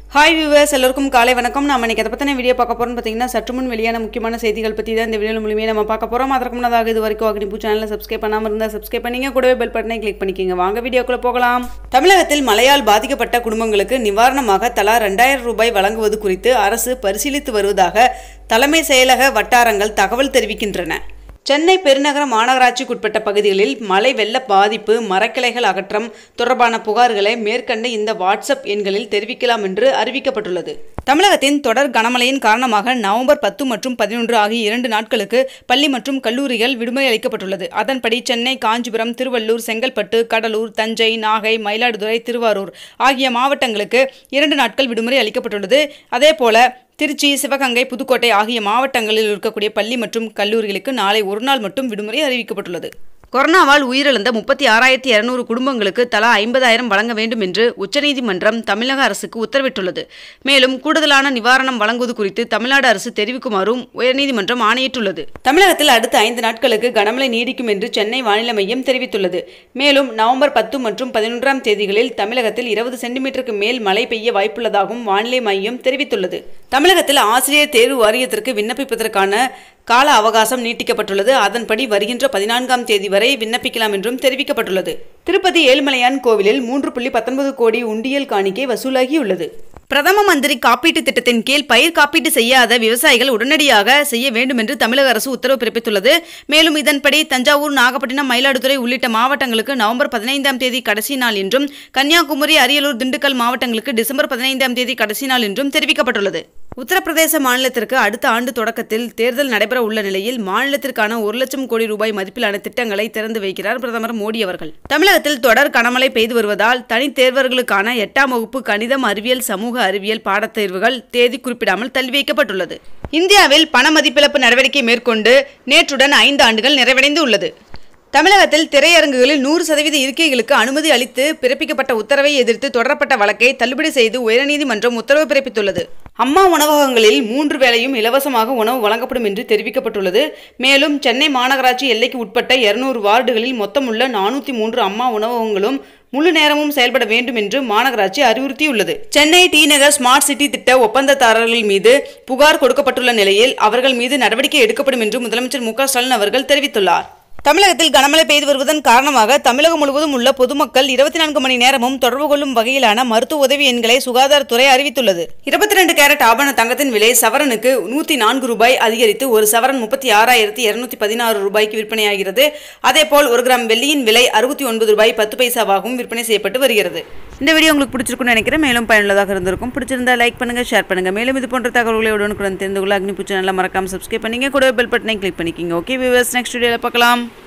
hi viewers எல்லோருக்கும் காலை வணக்கம் நாம இன்னைக்கு அதை பற்றின வீடியோ பார்க்க போகிறோம்னு பார்த்தீங்கன்னா சற்று முன் வெளியான முக்கியமான செய்திகள் பற்றி தான் இந்த வீடியோ மூலியமே நம்ம பார்க்க போகிறோம் அதற்கு முன்னதாக இது வரைக்கும் அக்னிபூ சேனலில் சப்ஸ்கிரைப் பண்ணாமல் இருந்தால் சப்ஸ்கிரைப் பண்ணிங்க கூடவே பெல் பட்டனை கிளிக் பண்ணிக்கோங்க வாங்க வீடியோக்குள்ளே போகலாம் தமிழகத்தில் மழையால் பாதிக்கப்பட்ட குடும்பங்களுக்கு நிவாரணமாக தலா ரெண்டாயிரம் ரூபாய் வழங்குவது குறித்து அரசு பரிசீலித்து வருவதாக தலைமை செயலக வட்டாரங்கள் தகவல் தெரிவிக்கின்றன சென்னை பெருநகர மாநகராட்சிக்குட்பட்ட பகுதிகளில் மழை வெள்ள பாதிப்பு மரக்கிளைகள் அகற்றம் தொடர்பான புகார்களை மேற்கண்ட இந்த வாட்ஸ்அப் எண்களில் தெரிவிக்கலாம் என்று அறிவிக்கப்பட்டுள்ளது தமிழகத்தின் தொடர் கனமழையின் காரணமாக நவம்பர் பத்து மற்றும் பதினொன்று ஆகிய இரண்டு நாட்களுக்கு பள்ளி மற்றும் கல்லூரிகள் விடுமுறை அளிக்கப்பட்டுள்ளது அதன்படி சென்னை காஞ்சிபுரம் திருவள்ளூர் செங்கல்பட்டு கடலூர் தஞ்சை நாகை மயிலாடுதுறை திருவாரூர் ஆகிய மாவட்டங்களுக்கு இரண்டு நாட்கள் விடுமுறை அளிக்கப்பட்டுள்ளது அதேபோல திருச்சி சிவகங்கை புதுக்கோட்டை ஆகிய மாவட்டங்களில் இருக்கக்கூடிய பள்ளி மற்றும் கல்லூரிகளுக்கு நாளை ஒரு நாள் மட்டும் விடுமுறை அறிவிக்கப்பட்டுள்ளது கொரோனாவால் உயிரிழந்த முப்பத்தி ஆறாயிரத்தி இருநூறு குடும்பங்களுக்கு தலா ஐம்பதாயிரம் வழங்க வேண்டும் என்று உச்சநீதிமன்றம் தமிழக அரசுக்கு உத்தரவிட்டுள்ளது மேலும் கூடுதலான நிவாரணம் வழங்குவது குறித்து தமிழ்நாடு அரசு தெரிவிக்குமாறும் உயர்நீதிமன்றம் ஆணையிட்டுள்ளது தமிழகத்தில் அடுத்த ஐந்து நாட்களுக்கு கனமழை நீடிக்கும் என்று சென்னை வானிலை மையம் தெரிவித்துள்ளது மேலும் நவம்பர் பத்து மற்றும் பதினொன்றாம் தேதிகளில் தமிழகத்தில் இருபது சென்டிமீட்டருக்கு மேல் மழை பெய்ய வாய்ப்புள்ளதாகவும் வானிலை மையம் தெரிவித்துள்ளது தமிழகத்தில் ஆசிரியர் தேர்வு வாரியத்திற்கு விண்ணப்பிப்பதற்கான கால அவகாசம் நீட்டிக்கப்பட்டுள்ளது அதன்படி வருகின்ற பதினான்காம் தேதி வரை விண்ணப்பிக்கலாம் என்றும் தெரிவிக்கப்பட்டுள்ளது திருப்பதி ஏழுமலையான் கோவிலில் மூன்று புள்ளி பத்தொன்பது கோடி உண்டியல் காணிக்கை வசூலாகியுள்ளது பிரதம மந்திரி காப்பீட்டு திட்டத்தின் கீழ் பயிர் காப்பீட்டு செய்யாத விவசாயிகள் உடனடியாக செய்ய வேண்டும் என்று தமிழக அரசு உத்தரவு பிறப்பித்துள்ளது மேலும் இதன்படி தஞ்சாவூர் நாகப்பட்டினம் மயிலாடுதுறை உள்ளிட்ட மாவட்டங்களுக்கு நவம்பர் பதினைந்தாம் தேதி கடைசி நாள் என்றும் கன்னியாகுமரி அரியலூர் திண்டுக்கல் மாவட்டங்களுக்கு டிசம்பர் பதினைந்தாம் தேதி கடைசி நாள் என்றும் தெரிவிக்கப்பட்டுள்ளது உத்தரப்பிரதேச மாநிலத்திற்கு அடுத்த ஆண்டு தொடக்கத்தில் தேர்தல் நடைபெற உள்ள நிலையில் மாநிலத்திற்கான ஒரு லட்சம் கோடி ரூபாய் மதிப்பிலான திட்டங்களை திறந்து வைக்கிறார் பிரதமர் மோடி அவர்கள் தமிழகத்தில் தொடர் கனமழை பெய்து வருவதால் தனித் தேர்வர்களுக்கான எட்டாம் வகுப்பு கணிதம் அறிவியல் சமூக அறிவியல் பாடத் தேர்வுகள் தேதி குறிப்பிடாமல் தள்ளி வைக்கப்பட்டுள்ளது இந்தியாவில் பண மதிப்பிழப்பு நடவடிக்கை மேற்கொண்டு நேற்றுடன் ஐந்து ஆண்டுகள் நிறைவடைந்து உள்ளது தமிழகத்தில் திரையரங்குகளில் நூறு சதவீத இருக்கைகளுக்கு அனுமதி அளித்து பிறப்பிக்கப்பட்ட உத்தரவை எதிர்த்து தொடரப்பட்ட வழக்கை தள்ளுபடி செய்து உயர்நீதிமன்றம் உத்தரவு பிறப்பித்துள்ளது அம்மா உணவகங்களில் மூன்று வேளையும் இலவசமாக உணவு வழங்கப்படும் என்று தெரிவிக்கப்பட்டுள்ளது மேலும் சென்னை மாநகராட்சி எல்லைக்கு உட்பட்ட இருநூறு வார்டுகளில் மொத்தமுள்ள நானூற்றி மூன்று அம்மா உணவகங்களும் முழு நேரமும் செயல்பட வேண்டும் என்று மாநகராட்சி அறிவுறுத்தியுள்ளது Chennai T Nagar smart city திட்ட ஒப்பந்ததாரர்கள் மீது புகார் கொடுக்கப்பட்டுள்ள நிலையில் அவர்கள் மீது நடவடிக்கை எடுக்கப்படும் என்று முதலமைச்சர் மு ஸ்டாலின் அவர்கள் தெரிவித்துள்ளார் தமிழகத்தில் கனமழை பெய்து வருவதன் காரணமாக தமிழகம் முழுவதும் உள்ள பொதுமக்கள் இருபத்தி நான்கு மணி நேரமும் தொடர்பு கொள்ளும் வகையிலான மருத்துவ உதவி எண்களை சுகாதாரத்துறை அறிவித்துள்ளது இருபத்தி ரெண்டு கேரட் ஆபண தங்கத்தின் விலை சவரனுக்கு நூற்றி நான்கு ரூபாய் அதிகரித்து ஒரு சவரன் முப்பத்தி ஆறாயிரத்தி இருநூத்தி பதினாறு ரூபாய்க்கு விற்பனையாகிறது அதேபோல் ஒரு கிராம் வெள்ளியின் விலை அறுபத்தி ஒன்பது ரூபாய் பத்து பைசாவாகவும் விற்பனை செய்யப்பட்டு வருகிறது இந்த வீடியோ உங்களுக்கு பிடிச்சிருக்கும்னு நினைக்கிறேன் மேலும் பயனுள்ளதாக இருந்திருக்கும் பிடிச்சிருந்தா லைக் பண்ணுங்க ஷேர் பண்ணுங்க மேலும் இது போன்ற தகவல்களை உடனுக்குடன் தெரிந்து கொள்ள அக்னி பூச்சி நல்லா மறக்காம சப்ஸ்கிரைப் பண்ணிங்க கூட பெல் பட்டனை கிளிக் பண்ணிக்கிங்க ஓகே வியூவர்ஸ் நெக்ஸ்ட் வீடியோவில் பார்க்கலாம்